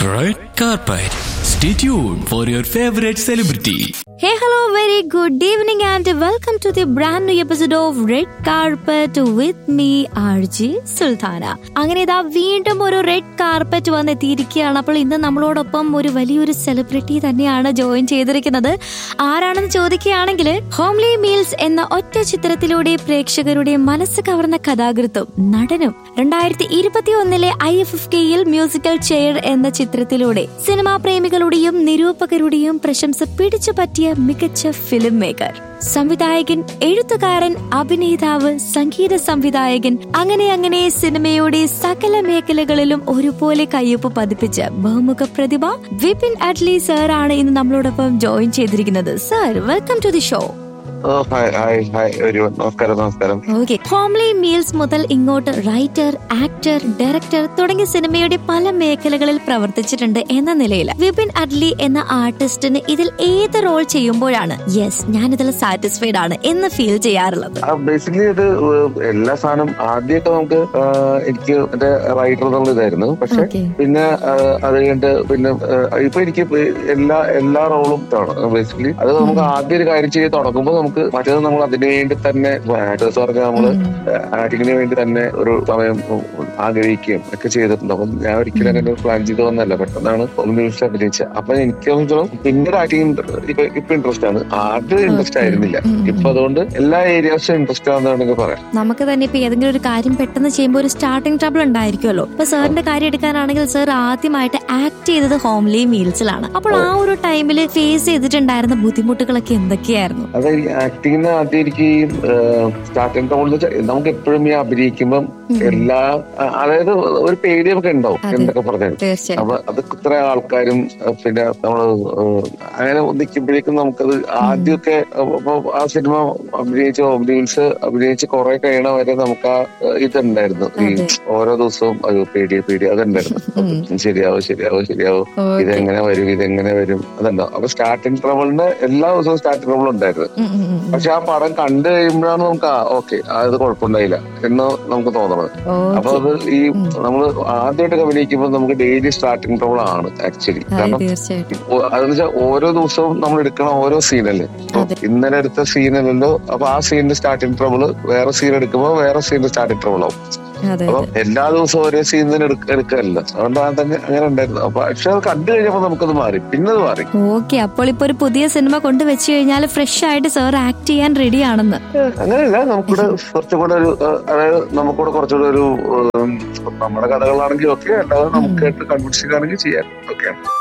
Red carpet. Stay tuned for your favorite celebrity. Hey, hello, very good evening, and welcome to the brand new episode of Red Carpet with me, RJ Sultana അങ്ങനെ ഇതാ വീണ്ടും ഒരു red carpet വന്നെത്തിയിരിക്കുകയാണ് അപ്പോൾ ഇന്ന് നമ്മളോടൊപ്പം ഒരു വലിയൊരു celebrity തന്നെയാണ് ജോയിൻ ചെയ്തിരിക്കുന്നത് ആരാണെന്ന് ചോദിക്കുകയാണെങ്കിൽ ഹോംലി മീൽസ് എന്ന ഒറ്റ ചിത്രത്തിലൂടെ പ്രേക്ഷകരുടെ മനസ്സ് കവർന്ന കഥാകൃത്തും നടനും രണ്ടായിരത്തി ഇരുപത്തി ഒന്നിലെ ഐ എഫ് എഫ് കെയിൽ മ്യൂസിക്കൽ ചെയർ എന്ന ചിത്രത്തിലൂടെ സിനിമാ പ്രേമികളുടെയും നിരൂപകരുടെയും പ്രശംസ പിടിച്ചു പറ്റിയ മികച്ച ഫിലിം മേക്കർ സംവിധായകൻ എഴുത്തുകാരൻ അഭിനേതാവ് സംഗീത സംവിധായകൻ അങ്ങനെ അങ്ങനെ സിനിമയുടെ സകല മേഖലകളിലും ഒരുപോലെ കയ്യൊപ്പ് പതിപ്പിച്ച ബഹുമുഖ പ്രതിഭ വിപിൻ അഡ്ലി സർ ആണ് ഇന്ന് നമ്മളോടൊപ്പം ജോയിൻ ചെയ്തിരിക്കുന്നത് sir welcome to the show oh, hi hi hi ഒരു നമസ്കാരം നമസ്കാരം ഓക്കെ ഹോംലി മീൽസ് മുതൽ ഇങ്ങോട്ട് റൈറ്റർ ആക്ടർ ഡയറക്ടർ തുടങ്ങിയ സിനിമയുടെ പല മേഖലകളിൽ പ്രവർത്തിച്ചിട്ടുണ്ട് എന്ന നിലയിൽ വിപിൻ അഡ്ലി എന്ന ആർട്ടിസ്റ്റിന് ഇതിൽ ഏത് റോൾ ചെയ്യുമ്പോഴാണ് യെസ് ഞാൻ ഇതിൽ സാറ്റിസ്ഫൈഡ് ആണ് എന്ന് ഫീൽ ചെയ്യാറുള്ളത് ബേസിക്കലി ഇത് ഏഹ്, എല്ലാ സാധനം ആദ്യമൊക്കെ നമുക്ക് ആഹ്, എനിക്ക് മറ്റേ റൈറ്റർ എന്നുള്ള ഇതായിരുന്നു പക്ഷെ Okay. പിന്നെ ആഹ്, അത് കഴിഞ്ഞിട്ട് പിന്നെ ആഹ്, ഇപ്പൊ എനിക്ക് ഇപ്പൊ എല്ലാ എല്ലാ റോളും ഇതാണ് ബേസിക്കലി അത് നമുക്ക് ആദ്യം ഒരു കാര്യം ചെയ്ത് തുടങ്ങുമ്പോൾ നമുക്ക് മറ്റേത് നമ്മൾ അതിനു വേണ്ടി തന്നെ ആക്ടേഴ്സ് പറഞ്ഞാൽ നമ്മള് ആക്ടിങ്ങിന് വേണ്ടി തന്നെ ഒരു സമയം ആഗ്രഹിക്കുകയും ഒക്കെ ചെയ്തിട്ടുണ്ട് അപ്പം ഞാൻ ഒരിക്കലും അങ്ങനെ പ്ലാൻ ചെയ്ത് വന്നല്ല പെട്ടെന്നാണ് ഒന്നിച്ച് അഭിനയിച്ചത് അപ്പൊ എനിക്ക് സംബന്ധിച്ചോളം പിന്നീട് ആക്ടിങ് ഇപ്പൊ ഇപ്പൊ ഇൻട്രസ്റ്റ് ആണ് ആദ്യം ഇൻട്രസ്റ്റ് ആയിരുന്നില്ല ഇപ്പൊ അതുകൊണ്ട് എല്ലാ ഏരിയാസും ഇൻട്രസ്റ്റ് ആണെന്ന് വേണമെങ്കിൽ പറയാം നമുക്ക് തന്നെ ഇപ്പൊ ഏതെങ്കിലും ഒരു കാര്യം പെട്ടെന്ന് ചെയ്യുമ്പോൾ ഒരു സ്റ്റാർട്ടിംഗ് ട്രബിൾ ഉണ്ടായിരിക്കുമല്ലോ ഇപ്പൊ സാറിന്റെ കാര്യം എടുക്കാനാണെങ്കിൽ സാർ ആദ്യമായിട്ട് ആക്ട് ചെയ്തത് ഹോംലി മീൽസിലാണ് അപ്പോൾ ആ ഒരു ടൈമിൽ ഫേസ് ചെയ്തിട്ടുണ്ടായിരുന്ന ബുദ്ധിമുട്ടുകളൊക്കെ എന്തൊക്കെയായിരുന്നു അത് ആക്ടിങ്ങിന് ആദ്യം എനിക്ക് ഈ സ്റ്റാർട്ടിംഗ് ട്രബിൾ നമുക്ക് എപ്പോഴും ഈ അഭിനയിക്കുമ്പം എല്ലാ ആ, അതായത് ഒരു പേടി നമുക്ക് ഉണ്ടാവും അതെ. എന്തൊക്കെ പറഞ്ഞാലും തീർച്ചയായും അപ്പൊ അത് ഇത്ര ആൾക്കാരും അഹ് പിന്നെ നമ്മള് ഏഹ് അങ്ങനെ നിൽക്കുമ്പോഴേക്കും നമുക്കത് ആദ്യമൊക്കെ അപ്പൊ ആ സിനിമ അഭിനയിച്ച് ഒബ്ലീവ്സ് അഭിനയിച്ച് കുറെ കഴിയണ വരെ നമുക്ക് ആ ഏഹ് ഇതുണ്ടായിരുന്നു ഈ അതെ. ഓരോ ദിവസവും അയ്യോ പേടി പേടി അതുണ്ടായിരുന്നു അപ്പൊ ശരിയാവും ശരിയാവും ശരിയാവും Okay. ഇതെങ്ങനെ വരും ഇതെങ്ങനെ വരും അതുണ്ടാവും അപ്പൊ സ്റ്റാർട്ടിംഗ് ട്രബിളിന് എല്ലാ ദിവസവും സ്റ്റാർട്ടിംഗ് ട്രബിൾ ഉണ്ടായിരുന്നു ഉം, ഉം, ഉം. പക്ഷെ ആ പടം കണ്ടു കഴിയുമ്പോഴാണ് നമുക്ക് ഓക്കെ അത് കുഴപ്പമുണ്ടായില്ല എന്ന് നമുക്ക് തോന്നണത് അപ്പൊ Okay. അത് ഈ നമ്മൾ ആദ്യമായിട്ട് അഭിനയിക്കുമ്പോൾ നമുക്ക് ഡെയിലി സ്റ്റാർട്ടിംഗ് ട്രബിൾ ആണ് ആക്ച്വലി അതെ, കാരണം തീർച്ചയായിട്ടും ഓ- അതെന്ന് വെച്ചാൽ ഓരോ ദിവസവും നമ്മൾ എടുക്കണ ഓരോ സീനല്ലേ ഇപ്പൊ അതെ. ഇന്നലെ എടുത്ത സീനല്ലല്ലോ അപ്പൊ ആ സീനിന്റെ സ്റ്റാർട്ടിംഗ് ട്രബിൾ വേറെ സീൻ എടുക്കുമ്പോൾ വേറെ സീനിന്റെ സ്റ്റാർട്ടിംഗ് ട്രബിൾ ആവും അതെ അപ്പൊ അതെ എല്ലാ ദിവസവും ഒരേ സീൻ തന്നെ എടുക്കല്ല അതുകൊണ്ടാണ് തന്നെ അങ്ങനെ ഉണ്ടായിരുന്നു അപ്പൊ പക്ഷെ അത് കണ്ടു കഴിഞ്ഞപ്പോ നമുക്കത് മാറി പിന്നെ അത് മാറി ഓക്കെ അപ്പോൾ ഇപ്പൊ ഒരു പുതിയ സിനിമ കൊണ്ട് വെച്ച് കഴിഞ്ഞാൽ ഫ്രഷ് ആയിട്ട് സാർ ആക്ട് ചെയ്യാൻ റെഡി ആണെന്ന് അങ്ങനെയല്ല നമുക്കിവിടെ കുറച്ചുകൂടെ ഒരു ഏഹ്, അതായത് നമുക്കിവിടെ കുറച്ചുകൂടെ ഒരു ഏഹ്, നമ്മുടെ കഥകളാണെങ്കിൽ ഓക്കെ അല്ലാതെ നമുക്ക് കൺവിൻസിംഗ് ആണെങ്കിൽ ചെയ്യാൻ ഓക്കെ